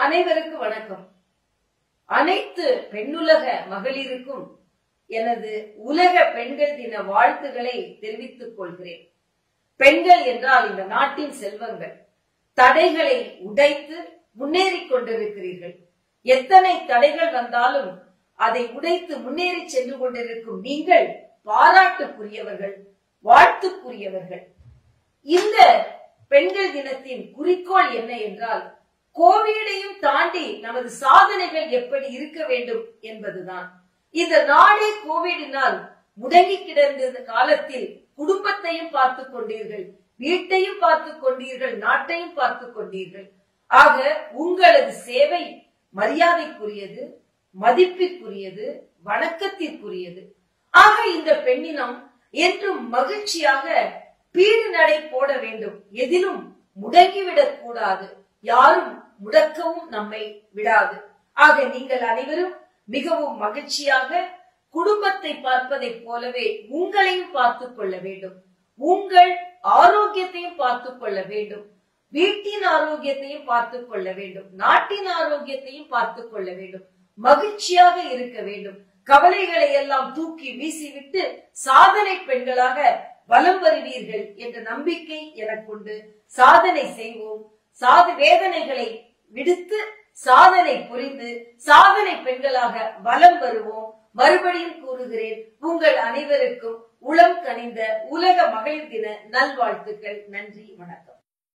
அனைவருக்கும் வணக்கம் அனைத்து பெண்ணுலக மகளிருக்கும் எனது உலக பெண்கள் தின வாழ்த்துக்களை தெரிவித்துக் கொள்கிறேன் பெண்கள் என்றால் இந்த நாட்டின் செல்வங்கள் தடைகளை உடைத்து முன்னேறிக் கொண்டிருக்கிறீர்கள் எத்தனை தடைகள் வந்தாலும் அதை உடைத்து முன்னேறி சென்று கொண்டிருக்கும் நீங்கள் பாராட்டுக்குரியவர்கள் வாழ்த்துக்குரியவர்கள் இந்த பெண்கள் தினத்தின் குறிக்கோள் என்ன என்றால் கோவிடையும் தாண்டி நமது சாதனைகள் எப்படி இருக்க வேண்டும் என்பதுதான் இந்த நாடே கோவிடினால் முடங்கி கிடந்த காலத்தில் குடும்பத்தையும் பார்த்துக் கொண்டீர்கள் வீட்டையும் பார்த்துக் கொண்டீர்கள் நாட்டையும் பார்த்துக் கொண்டீர்கள் ஆக உங்களது சேவை மரியாதைக்குரியது மதிப்பிற்குரியது வணக்கத்திற்குரியது ஆக இந்த பெண்ணினம் என்றும் மகிழ்ச்சியாக பீடு நடை போட வேண்டும் எதிலும் முடங்கிவிடக் கூடாது யாரும் முடக்கவும் நம்மை விடாது ஆக நீங்கள் அனைவரும் மிகவும் மகிழ்ச்சியாக குடும்பத்தை பார்ப்பதைப் போலவே உங்களையும் பார்த்துக் கொள்ள வேண்டும் உங்கள் ஆரோக்கியத்தையும் பார்த்துக் கொள்ள வேண்டும் வீட்டின் ஆரோக்கியத்தையும் பார்த்துக் கொள்ள வேண்டும் நாட்டின் ஆரோக்கியத்தையும் பார்த்துக் கொள்ள வேண்டும் மகிழ்ச்சியாக இருக்க வேண்டும் கவலைகளை எல்லாம் தூக்கி வீசிவிட்டு சாதனை பெண்களாக வலம் வருவீர்கள் என்ற நம்பிக்கை எனக்குண்டு சாதனை செய்வோம் சாத வேதனைகளை விடுத்து சாதனை புரிந்து சாதனை பெண்களாக வலம் வருவோம் மறுபடியும் கூறுகிறேன் உங்கள் அனைவருக்கும் உளம் கனிந்த உலக மகளிர் தின நல்வாழ்த்துக்கள் நன்றி வணக்கம்